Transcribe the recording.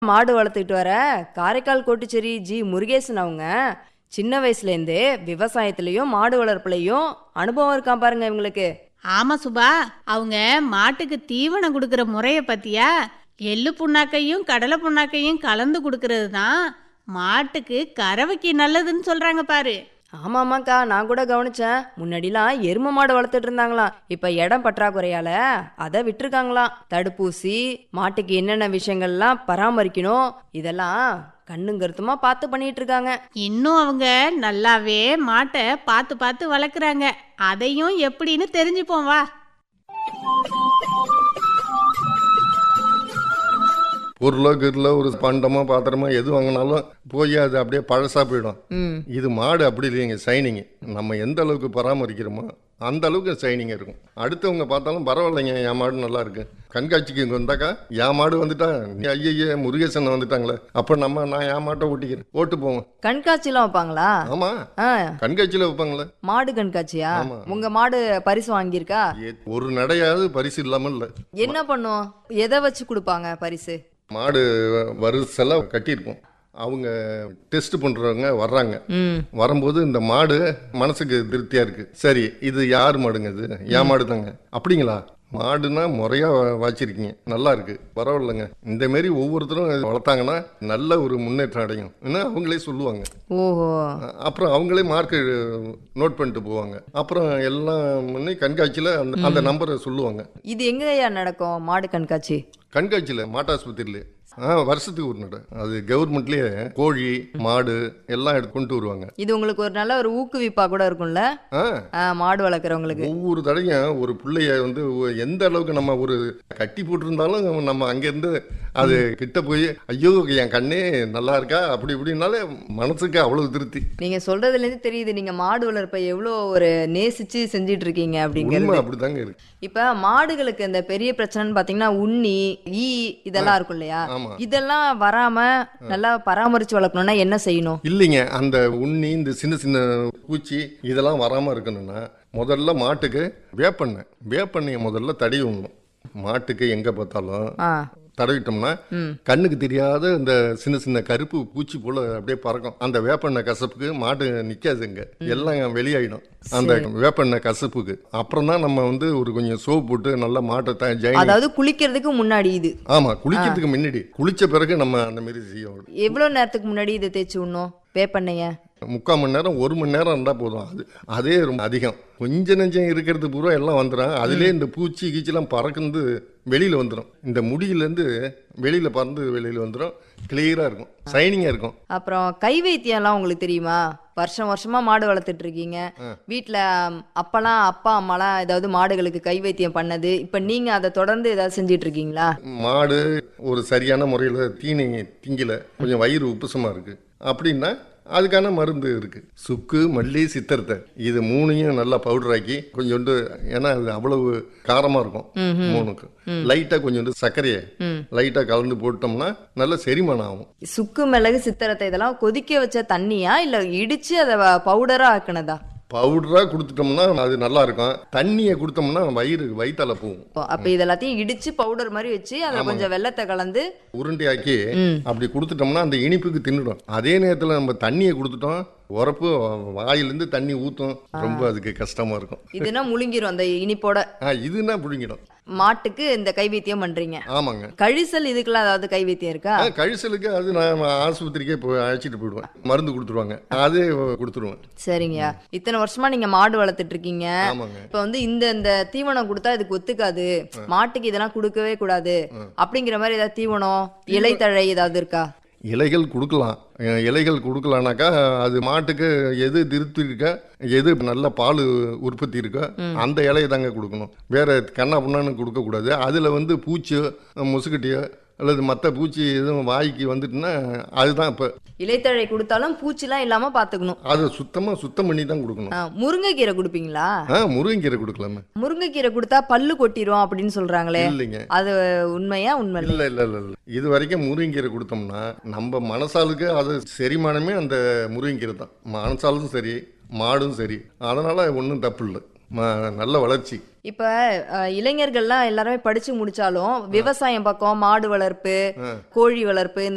மாடு வளர்த்துக்கிட்டு வர காரைக்கால் கோட்டுச்சேரி ஜி முருகேசன் அவங்க சின்ன வயசுலேருந்தே விவசாயத்திலையும் மாடு வளர்ப்புலையும் அனுபவம் இருக்கான் பாருங்க இவங்களுக்கு ஆமா சுபா அவங்க மாட்டுக்கு தீவனம் கொடுக்கிற முறைய பத்தியா எள்ளு புண்ணாக்கையும் கடலை புண்ணாக்கையும் கலந்து கொடுக்கறது தான் மாட்டுக்கு கறவைக்கு நல்லதுன்னு சொல்றாங்க பாரு ஆமாமாக்கா நான் கூட கவனிச்சேன் முன்னாடிலாம் எரும மாடு வளர்த்துட்டு இருந்தாங்களாம் இப்ப இடம் பற்றாக்குறையால அதை விட்டுருக்காங்களாம் தடுப்பூசி மாட்டுக்கு என்னென்ன விஷயங்கள்லாம் பராமரிக்கணும் இதெல்லாம் கண்ணும் கருத்துமா பார்த்து பண்ணிட்டு இருக்காங்க இன்னும் அவங்க நல்லாவே மாட்டை பார்த்து பார்த்து வளர்க்குறாங்க அதையும் எப்படின்னு தெரிஞ்சுப்போம் வா பொருளோ கிருளோ ஒரு பண்டமோ பாத்திரமோ எது வாங்கினாலும் போய் அது அப்படியே பழசா போயிடும் ம் இது மாடு அப்படி இல்லைங்க சைனிங் நம்ம எந்த அளவுக்கு பராமரிக்கிறோமோ அந்த அளவுக்கு சைனிங் இருக்கும் அடுத்தவங்க பார்த்தாலும் பரவாயில்லைங்க என் மாடு நல்லா இருக்கு கண்காட்சிக்கு இங்கே வந்தாக்கா என் மாடு வந்துட்டா ஐயய்ய முருகேசன் வந்துட்டாங்களே அப்போ நம்ம நான் என் மாட்டை ஓட்டிக்கிறேன் ஓட்டு போவோம் கண்காட்சிலாம் வைப்பாங்களா ஆமா ஆ கண்காட்சியில் வைப்பாங்களே மாடு கண்காட்சியா ஆமா. உங்க மாடு பரிசு வாங்கியிருக்கா ஏ- ஒரு நடையாவது பரிசு இல்லாமல் இல்லை என்ன பண்ணும் எதை வச்சு கொடுப்பாங்க பரிசு மாடு வரிசெல்லாம் கட்டியிருப்போம் அவங்க டெஸ்ட் பண்ணுறவங்க வர்றாங்க ம் வரும்போது இந்த மாடு மனசுக்கு திருப்தியா இருக்கு சரி இது யார் மாடுங்க இது என் மாடு தாங்க அப்படிங்களா மாடுனா முறையா வ- வச்சிருக்கீங்க நல்லா இருக்கு பரவாயில்லைங்க இந்த மாரி ஒவ்வொருத்தரும் வளர்த்தாங்கன்னா நல்ல ஒரு முன்னேற்றம் அடையும் இன்னும் அவங்களே சொல்லுவாங்க ஓஹோ அ- அப்புறம் அவங்களே மார்க் நோட் பண்ணிட்டு போவாங்க அப்புறம் எல்லாம் பண்ணி கண்காட்சியில் அந்த அந்த நம்பரை சொல்லுவாங்க இது எங்கயா நடக்கும் மாடு கண்காட்சி கண்காட்சியில் மாட்டாஸ்பத்திரியிலே ஆ வருஷத்துக்கு ஒரு நடை அது கவர்மெண்ட்லேயே கோழி மாடு எல்லாம் எடுத்து கொண்டு வருவாங்க இது உங்களுக்கு ஒரு நல்ல ஒரு ஊக்குவிப்பா கூட இருக்கும்ல ஆ ஆ, மாடு வளர்க்குறவங்களுக்கு ஒவ்வொரு தடையும் ஒரு பிள்ளைய வந்து ஒ- எந்த அளவுக்கு நம்ம ஒரு கட்டி போட்டிருந்தாலும் நம்ம அங்கேருந்து அது கிட்ட போய் ஐயோ என் கண்ணே நல்லா இருக்கா அப்படி இப்படின்னாலே மனசுக்கு அவ்வளவு திருப்தி நீங்க சொல்றதுல இருந்து தெரியுது நீங்க மாடு வளர்ப்பை எவ்வளோ ஒரு நேசிச்சு செஞ்சிட்டு இருக்கீங்க உண்மை அப்படிங்கிறது அப்படிதாங்க இருக்கு இப்ப மாடுகளுக்கு இந்த பெரிய பிரச்சனைன்னு பாத்தீங்கன்னா உண்ணி ஈ இதெல்லாம் இருக்கும் இல்லையா ஆமா இதெல்லாம் வராம நல்லா பராமரிச்சு வளர்க்கணும்னா என்ன செய்யணும் இல்லைங்க அந்த உண்ணி இந்த சின்ன சின்ன பூச்சி இதெல்லாம் வராம இருக்கணும்னா முதல்ல மாட்டுக்கு வேப்பெண்ணெய் வேப்பெண்ணெயை முதல்ல தடவி விடணும் மாட்டுக்கு எங்க பார்த்தாலும் ஆ தடவிட்டோம்னா ம் கண்ணுக்கு தெரியாத இந்த சின்ன சின்ன கருப்பு பூச்சி போல அப்படியே பறக்கும் அந்த வேப்பெண்ணெய் கசப்புக்கு மாடு நிக்காதுங்க எல்லாம் வெளியாயிடும் அந்த வேப்பெண்ணெய் கசப்புக்கு அப்புறம் தான் நம்ம வந்து ஒரு கொஞ்சம் சோப்பு போட்டு நல்லா மாட்டை த ஜெயின் அதாவது குளிக்கிறதுக்கு முன்னாடி இது ஆமா குளிக்கிறதுக்கு முன்னாடி குளிச்ச பிறகு நம்ம அந்த மாதிரி செய்யணும் எவ்வளவு நேரத்துக்கு முன்னாடி இதை தேய்ச்சி விடணும் வேப்பெண்ணெய முக்கால் மணி நேரம் ஒரு மணி நேரம் இருந்தால் போதும் அது அதே ரொம்ப அதிகம் கொஞ்ச நெஞ்சம் இருக்கிறது பூரா எல்லாம் வந்துடும் அதுலேயே இந்த பூச்சி கீச்சிலாம் பறக்குந்து வெளியில் வந்துடும் இந்த முடியிலேருந்து வெளியில் பறந்து வெளியில் வந்துடும் கிளியராக இருக்கும் சைனிங்காக இருக்கும் அப்புறம் கை வைத்தியம்லாம் உங்களுக்கு தெரியுமா வருஷம் வருஷமா மாடு வளர்த்துட்டு இருக்கீங்க வீட்ல ம், அப்பெல்லாம் அப்பா அம்மாலாம் ஏதாவது மாடுகளுக்கு கை வைத்தியம் பண்ணது இப்ப நீங்க அதை தொடர்ந்து ஏதாவது செஞ்சிட்டு இருக்கீங்களா மாடு ஒரு சரியான முறையில் தீனி திங்கல கொஞ்சம் வயிறு உப்புசமாக இருக்குது அப்படின்னா அதுக்கான மருந்து இருக்கு சுக்கு மல்லி சித்தரத்தை இது மூணையும் நல்லா பவுடர் ஆக்கி கொஞ்சோண்டு ஏன்னா அது அவ்வளவு காரமாக இருக்கும் மூணுக்கு லைட்டாக கொஞ்சோண்டு சர்க்கரையை ம். லைட்டாக கலந்து போட்டோம்னா நல்ல செரிமானம் ஆகும் சுக்கு மிளகு சித்திரத்தை இதெல்லாம் கொதிக்க வச்ச தண்ணியா இல்ல இடிச்சு அதை வ- பவுடரா ஆக்குனதா பவுடராக கொடுத்துட்டோம்னா அது நல்லா இருக்கும் தண்ணியை கொடுத்தோம்னா வயிறு வயிற்றால போகும் இப்போ, அப்ப இதெல்லாத்தையும் இடிச்சு பவுடர் மாதிரி வச்சு அதுல கொஞ்சம் வெள்ளத்தை கலந்து உருண்டையாக்கி ம். அப்படி கொடுத்துட்டோம்னா அந்த இனிப்புக்கு தின்னுடும் அதே நேரத்தில் நம்ம தண்ணியை கொடுத்துட்டோம் உரப்பு வாயிலேருந்து தண்ணி ஊற்றும் ரொம்ப அதுக்கு கஷ்டமா இருக்கும் இதுனா முழுங்கிரும் அந்த இனிப்போட ஆ இதுனா புழுங்கிடும் மாட்டுக்கு இந்த கை வைத்தியம் பண்றீங்க ஆமாங்க கழிசல் இதுக்கெல்லாம் ஏதாவது கை வைத்தியம் இருக்கா ஆ, கழிசலுக்கு அது நான் ஆஸ்பத்திரிக்கே போய் அழைச்சிட்டு போயிடுவேன் மருந்து கொடுத்துருவாங்க அதே கொடுத்துருவேன் சரிங்கய்யா இத்தனை வருஷமா நீங்க மாடு வளர்த்துட்டு இருக்கீங்க ஆமாங்க இப்ப வந்து இந்த இந்த தீவனம் கொடுத்தா இதுக்கு ஒத்துக்காது மாட்டுக்கு இதெல்லாம் கொடுக்கவே கூடாது அப்படிங்கிற மாதிரி ஏதாவது தீவனம் இலைத்தழை ஏதாவது இருக்கா இலைகள் கொடுக்கலாம் அஹ் இலைகள் கொடுக்கலானாக்கா அது மாட்டுக்கு எது திருப்தி இருக்கா எது நல்ல பால் உற்பத்தி இருக்கோ அந்த இலையை தாங்க கொடுக்கணும் வேற கண்ணா புண்ணான்னு கொடுக்கக்கூடாது அதில் வந்து பூச்சியோ முசுக்கட்டியோ அல்லது மற்ற பூச்சி எதுவும் வாய்க்கு வந்துட்டுன்னா அதுதான் இப்போ இலைத்தழை கொடுத்தாலும் பூச்சிலாம் இல்லாம பாத்துக்கணும் அதை சுத்தமாக சுத்தம் பண்ணி தான் கொடுக்கணும் ஆ, முருங்கைக்கீரை கொடுப்பீங்களா ஆ முருங்கீரை கொடுக்கலாமே முருங்கைக்கீரை கொடுத்தா பல்லு கொட்டிரும் அப்படின்னு சொல்றாங்களே இல்லைங்க அது உண்மையா உண்மை இல்லை இல்லை இல்லை இல்லை இது வரைக்கும் முருங்கீரை கொடுத்தோம்னா நம்ம மனசாலுக்கு அது செரிமானமே அந்த முருங்கீரை தான் மனசாலும் சரி மாடும் சரி அதனால ஒன்றும் தப்பு இல்லை ம- நல்ல வளர்ச்சி இப்ப அஹ், இளைஞர்கள்லாம் எல்லாருமே படிச்சு முடிச்சாலும் விவசாயம் பக்கம் மாடு வளர்ப்பு கோழி வளர்ப்பு இந்த